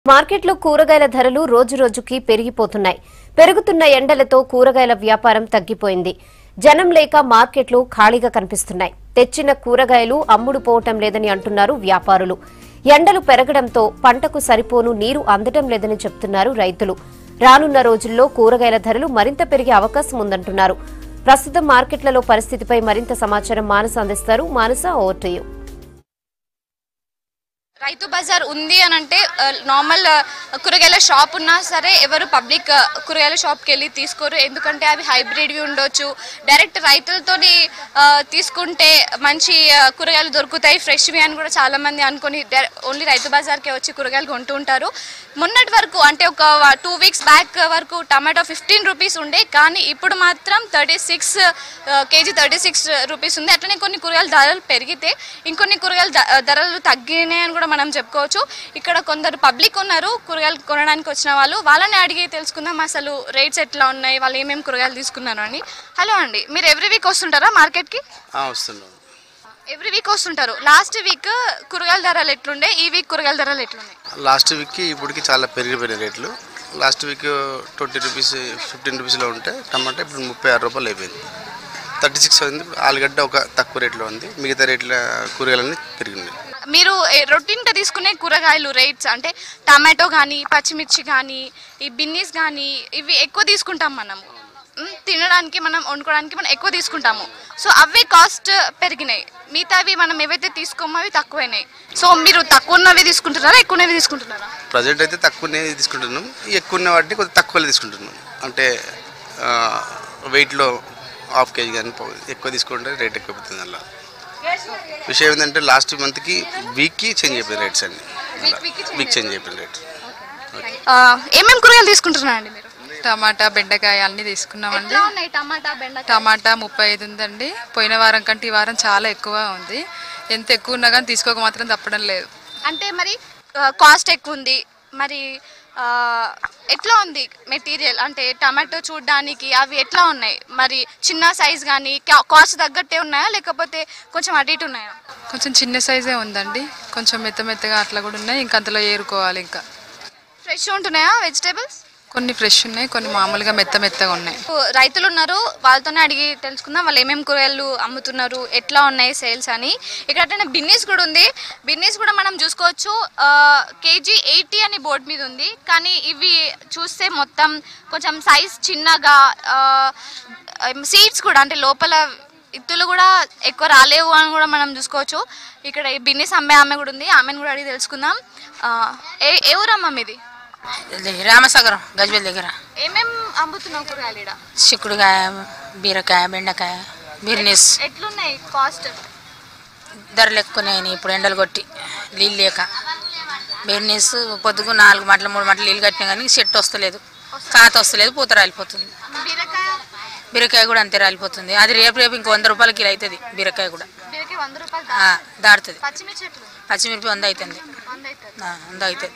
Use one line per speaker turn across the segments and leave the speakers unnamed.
మార్కెట్లో కూరగాయల ధరలు రోజురోజుకి పెరిగిపోతున్నాయి పెరుగుతున్న ఎండలతో కూరగాయల వ్యాపారం తగ్గిపోయింది జనం లేక మార్కెట్లు ఖాళీగా కనిపిస్తున్నాయి తెచ్చిన కూరగాయలు అమ్ముడు పోవటం లేదని అంటున్నారు వ్యాపారులు ఎండలు పెరగడంతో పంటకు సరిపోను నీరు అందటం లేదని చెప్తున్నారు రైతులు రానున్న రోజుల్లో కూరగాయల ధరలు మరింత పెరిగే అవకాశం ఉందంటున్నారు ప్రస్తుతం మార్కెట్లలో పరిస్థితిపై మరింత సమాచారం మానస అందిస్తారు మానస ఓవర్ టు యూ
రైతు బజార్ ఉంది అని అంటే ఆ, నార్మల్ ఆ, కూరగాయల షాప్ ఉన్నా సరే ఎవరు పబ్లిక్ ఆ, కూరగాయల షాప్కి వెళ్ళి తీసుకోరు ఎందుకంటే అవి హైబ్రిడ్వి ఉండొచ్చు డైరెక్ట్ రైతులతోని ఆ, తీసుకుంటే మంచి ఆ, కూరగాయలు దొరుకుతాయి ఫ్రెష్వి అని కూడా చాలా మంది అనుకొని డై- ఓన్లీ రైతు బజార్కే వచ్చి కూరగాయలు కొంటూ ఉంటారు మొన్నటి వరకు అంటే ఒక టూ వీక్స్ బ్యాక్ వరకు టమాటో ఫిఫ్టీన్ రూపీస్ ఉండే కానీ ఇప్పుడు మాత్రం thirty six KG thirty six rupees ఉంది అట్లనే కొన్ని కూరగాయల ధరలు పెరిగితే ఇంకొన్ని కూరగాయల ధ- ధరలు తగ్గినాయి అని కూడా మనం చెప్పుకోవచ్చు ఇక్కడ కొందరు పబ్లిక్ ఉన్నారు కూరగాయలు కొనడానికి వచ్చిన వాళ్ళు వాళ్ళని అడిగి తెలుసుకుందాం అసలు రేట్స్ ఎట్లా ఉన్నాయి వాళ్ళు ఏమేమి కూరగాయలు తీసుకున్నారు అని హలో అండి మీరు ఎవ్రీ వీక్ వస్తుంటారా మార్కెట్కి
ఆ, వస్తున్నాం
ఎవ్రీ వీక్ వస్తుంటారు లాస్ట్ వీక్ కూరగాయల ధరలు ఎట్లుండే ఈ వీక్ కూరగాయల ధరలు ఎట్లున్నాయి
లాస్ట్ వీక్కి ఇప్పటికి చాలా పెరిగిపోయినాయి రేట్లు last week twenty rupees fifteen రూపీస్లో ఉంటే టమాటా ఇప్పుడు ముప్పై ఆరు రూపాయలు అయిపోయింది థర్టీ సిక్స్ అయింది ఆలుగడ్డ ఒక తక్కువ రేట్లో ఉంది మిగతా రేట్ల కూరగాయలన్నీ పెరిగినాయి
మీరు రొటీన్గా తీసుకునే కూరగాయలు రేట్స్ అంటే టమాటో కానీ పచ్చిమిర్చి కానీ ఈ బిన్నీస్ కానీ ఇవి ఎక్కువ తీసుకుంటాం మనము మ్, తినడానికి మనం వండుకోవడానికి మనం ఎక్కువ తీసుకుంటాము సో అవే కాస్ట్ పెరిగినాయి మిగతావి మనం ఏవైతే తీసుకోమో అవి తక్కువైనాయి సో మీరు తక్కువ ఉన్నవి తీసుకుంటున్నారా ఎక్కువ ఉన్నవి తీసుకుంటున్నారా
ప్రజెంట్ అయితే తక్కువనే తీసుకుంటున్నాం ఈ ఎక్కువ ఉన్న వాటిని కొద్దిగా తక్కువ తీసుకుంటున్నాం అంటే వెయిట్లో హాఫ్ కేజీ కానీ పో- ఎక్కువ తీసుకుంటే రేట్ ఎక్కువ అవుతుంది అలా విషయం ఏంటంటే లాస్ట్ మంత్కి వీక్కి చేంజ్ అయిపోయింది రేట్స్ అన్ని వీక్ చేంజ్ అయిపోయింది రేట్స్
ఆ, ఏమేమి కూరగాయలు తీసుకుంటున్నారండి మీరు
టమాటా బెండకాయ అన్ని తీసుకున్నామండి
ఎట్లా ఉన్నాయి టమాటా బెండకాయ
టమాటా ముప్పై ఐదు ఉందండి పోయిన వారం కంటే ఈ వారం చాలా ఎక్కువ ఉంది ఎంత ఎక్కువ ఉన్నా కానీ తీసుకోక మాత్రం తప్పడం లేదు
అంటే మరి కాస్ట్ ఎక్కువ ఉంది మరి ఆ, ఎట్లా ఉంది మెటీరియల్ అంటే టమాటో చూడడానికి అవి ఎట్లా ఉన్నాయి మరి చిన్న సైజ్ కానీ కాస్ట్ తగ్గట్టే ఉన్నాయా లేకపోతే కొంచెం అటు ఇటు ఉన్నాయా
కొంచెం చిన్న సైజే ఉందండి కొంచెం మెత్త మెత్తగా అట్లా కూడా ఉన్నాయి ఇంకా అంతలో ఏరుకోవాలి ఇంకా
ఫ్రెష్ ఉంటున్నాయా వెజిటేబుల్స్
కొన్ని ఫ్రెష్ ఉన్నాయి కొన్ని మామూలుగా మెత్త మెత్తగా ఉన్నాయి
రైతులు ఉన్నారు వాళ్ళతోనే అడిగి తెలుసుకుందాం వాళ్ళు ఏమేమి కూరగాయలు అమ్ముతున్నారు ఎట్లా ఉన్నాయి సేల్స్ అని ఇక్కడ అట్లనే బిన్నీస్ కూడా ఉంది బిన్నీస్ కూడా మనం చూసుకోవచ్చు ఆ, కేజీ ఎయిటీ అని బోర్డు మీద ఉంది కానీ ఇవి చూస్తే మొత్తం కొంచెం సైజ్ చిన్నగా సీడ్స్ కూడా అంటే లోపల ఇత్తులు కూడా ఎక్కువ రాలేవు అని కూడా మనం చూసుకోవచ్చు ఇక్కడ ఈ బిన్నీస్ అమ్మే ఆమె కూడా ఉంది ఆమెను కూడా అడిగి తెలుసుకుందాం ఆ, ఏ ఏ ఊరమ్మ మీది
ఇది రామసాగరం గజ్వేల్ దగ్గర
ఏమేం అమ్ముతున్నావు కూరగాయలు ఇక్కడ
చిక్కుడుకాయ బీరకాయ బెండకాయ బిర్నీస్
ఎట్లున్నాయి కాస్ట్
ధరలు ఎక్కువనే ఇప్పుడు ఎండలు కొట్టి నీళ్ళు లేక బిర్నీస్ పొద్దుకు నాలుగు మటలు మూడు మటలు నీళ్ళు కట్టినా కానీ చెట్టు వస్తలేదు కాత వస్తలేదు పూత రాలిపోతుంది
బీరకాయ
బీరకాయ కూడా అంతే రాలిపోతుంది అది రేపు రేపు ఇంకో వంద రూపాయల కిలో అవుతుంది బీరకాయ కూడా
బీరకాయ వంద రూపాయలు
ఆ, దాటుతుంది
పచ్చిమిర్చి ఎట్లు
పచ్చిమిరపి వంద అవుతుంది
వంద అవుతుంది
ఆ, వంద అవుతుంది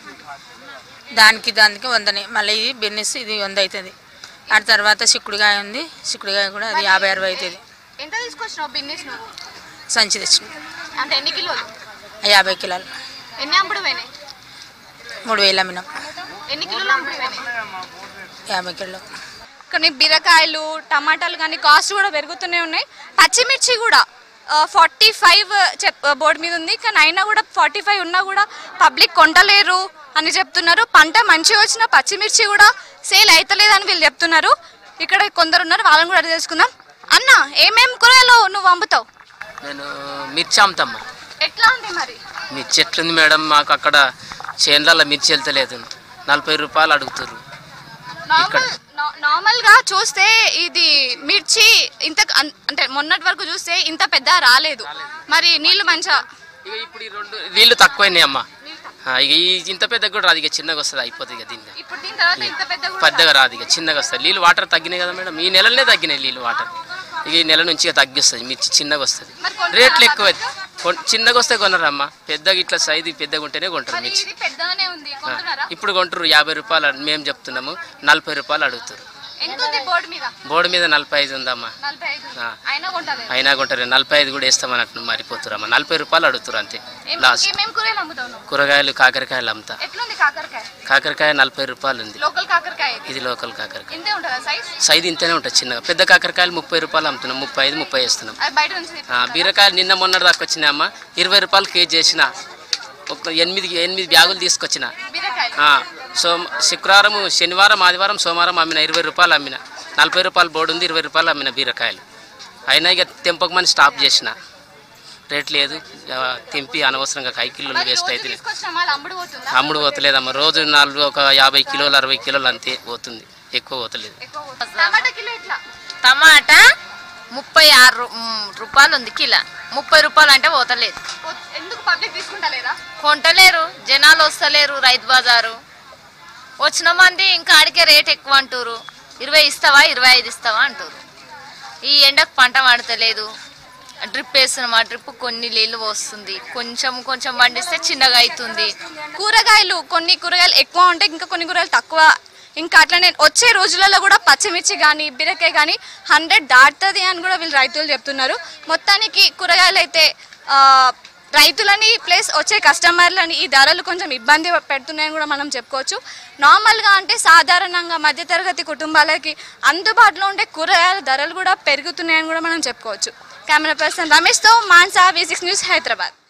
దానికి దానికి వందనే మళ్ళీ ఇది బిర్నీస్ ఇది వంద అవుతుంది ఆ తర్వాత చిక్కుడుకాయ ఉంది చిక్కుడుకాయ కూడా అది యాభై అరవై అవుతుంది
ఎంత తీసుకొచ్చినావు బిన్నీస్ నువ్వు
సంచి తెచ్చుకుంటాం
అంటే ఎన్ని కిలోలు
యాభై కిలోలు
ఎన్ని అమ్ముడు పోయినాయి
మూడు వేలు అమ్మినాం
ఎన్ని కిలోలు అమ్ముడు పోయినాయి
యాభై కిలో
కొన్ని బీరకాయలు టమాటాలు కానీ కాస్ట్ కూడా పెరుగుతూనే ఉన్నాయి పచ్చిమిర్చి కూడా ఫార్టీ ఫైవ్ చెప్ బోర్డు మీద ఉంది కానీ అయినా కూడా ఫార్టీ ఫైవ్ ఉన్నా కూడా పబ్లిక్ కొంటలేరు అని చెప్తున్నారు పంట మంచిగా వచ్చిన పచ్చిమిర్చి కూడా సేల్ అవుతలేదని వీళ్ళు చెప్తున్నారు ఇక్కడ కొందరు ఉన్నారు వాళ్ళని కూడా అడిగి తెలుసుకుందాం అన్న ఏమేం కూరగాయలు నువ్వు అమ్ముతావు
నేను మిర్చి అమ్ముతామ్మా
ఎట్లా ఉంది మరి
మిర్చి ఎట్లుంది మేడం మాకు అక్కడ చేన్లలో మిర్చి వెళ్తలేదు నలభై రూపాయలు అడుగుతారు
నార్మల్ నా- నార్మల్ గా చూస్తే ఇది మిర్చి ఇంత అన్- అంటే మొన్నటి వరకు చూస్తే ఇంత పెద్ద రాలేదు మరి నీళ్లు మంచిగా
ఇక ఇప్పుడు ఈ రెండు నీళ్ళు తక్కువైనాయి అమ్మా ఆ, ఇక ఈ ఇంత పెద్దగా కూడా రాదు ఇక చిన్నగా వస్తుంది అయిపోతుంది ఇక దీన్ని
ఇప్పుడు దీని తర్వాత ఇంత పెద్ద
పెద్దగా రాదు ఇక చిన్నగా వస్తుంది నీళ్ళు వాటర్ తగ్గినాయి కదా మేడం ఈ నెలలోనే తగ్గినాయి నీళ్ళు వాటర్ ఇక ఈ నెల నుంచి ఇక తగ్గిస్తుంది మిర్చి చిన్నగా వస్తుంది రేట్లు ఎక్కువ కొన్- చిన్నగా వస్తే కొనరమ్మా పెద్దగా ఇట్లా సైజు పెద్దగా ఉంటేనే కొంటారు మిర్చి
ఇది పెద్దగానే ఉంది కొంటున్నారా
ఇప్పుడు కొంటారు యాభై రూపాయలు అని మేము చెప్తున్నాము నలభై రూపాయలు అడుగుతారు
ఎంత ఉంది బోర్డు మీద
బోర్డు మీద నలభై ఐదు ఉందమ్మా
నలభై ఐదు
ఆ.
అయినా కొంటలేదు
అయినా కొంటారు నలభై ఐదు కూడా వేస్తామని అంటున్నాం మారిపోతురమ్మా నలభై రూపాయలు అడుగుతారు అంతే
ఏం-
లాస్ట్
ఏమేం కూరగాయలు అమ్ముతావు నువ్వు
కూరగాయలు కాకరకాయలు అమ్ముతా
ఎట్లుంది కాకరకాయ
కాకరకాయ నలభై రూపాయలు ఉంది
లోకల్ కాకరకాయ ఇది.
ఇది లోకల్ కాకరకాయ
ఇంతే ఉంటుందా సైజ్
సైజు ఇంతనే ఉంటుంది చిన్నగా పెద్ద కాకరకాయలు ముప్పై రూపాయలు అమ్ముతున్నాం ముప్పై ఐదు ముప్పై వేస్తున్నాం
అది బయట నుంచి
ఆ, బీరకాయలు నిన్న మొన్న దాకా వచ్చినాయి అమ్మ ఇరవై రూపాయలు కేజీ చేసిన ఒక ఎనిమిది ఎనిమిది బ్యాగులు తీసుకొచ్చిన
బీరకాయలు
ఆ, సో శుక్రవారం శనివారం ఆదివారం సోమవారం అమ్మిన ఇరవై రూపాయలు అమ్మిన నలభై రూపాయలు బోర్డు ఉంది ఇరవై రూపాయలు అమ్మిన బీరకాయలు అయినా ఇక తెంపకమని స్టాప్ చేసిన రేట్ లేదు ఆ, తెంపి అనవసరంగా కై కిలోలు
మరి
వేస్ట్
రోజు
అయితే
తీసుకొచ్చిన వాళ్ళు అమ్ముడు పోతుందా
అమ్ముడు పోతలేదమ్మ రోజు నాలుగు ఒక యాభై కిలోలు అరవై కిలోలు అంతే పోతుంది ఎక్కువ పోతలేదు
ఎక్కువ పోతుంది. టమాటా కిలో ఎట్లా
టమాటా ముప్పై ఆరు రూ- మ్, రూపాయలు ఉంది కిలో ముప్పై రూపాయలు అంటే పోతలేదు
పో- ఎందుకు పబ్లిక్ తీసుకుంటలేదా
కొంటలేరు జనాలు వస్తలేరు రైతు బజారు వచ్చిన మంది ఇంకా అడిగే రేట్ ఎక్కువ అంటారు ఇరవై ఇస్తావా ఇరవై ఐదు ఇస్తావా అంటారు ఈ ఎండకు పంట పండతలేదు డ్రిప్ వేస్తున్నాం ఆ డ్రిప్ కొన్ని నీళ్ళు వస్తుంది కొంచెం కొంచెం పండిస్తే చిన్నగా అవుతుంది
కూరగాయలు కొన్ని కూరగాయలు ఎక్కువ ఉంటాయి ఇంకా కొన్ని కూరగాయలు తక్కువ ఇంకా అట్లనే వచ్చే రోజులలో కూడా పచ్చిమిర్చి కానీ బీరకాయ కానీ హండ్రెడ్ దాటుతుంది అని కూడా వీళ్ళు రైతులు చెప్తున్నారు మొత్తానికి కూరగాయలు అయితే ఆ, రైతులని ప్లస్ వచ్చే కస్టమర్లని ఈ ధరలు కొంచెం ఇబ్బంది పెడుతున్నాయని కూడా మనం చెప్పుకోవచ్చు నార్మల్గా అంటే సాధారణంగా మధ్యతరగతి కుటుంబాలకి అందుబాటులో ఉండే కూరగాయల ధరలు కూడా పెరుగుతున్నాయని కూడా మనం చెప్పుకోవచ్చు కెమెరా పర్సన్ రమేష్తో మాన్సా వి సిక్స్ న్యూస్ హైదరాబాద్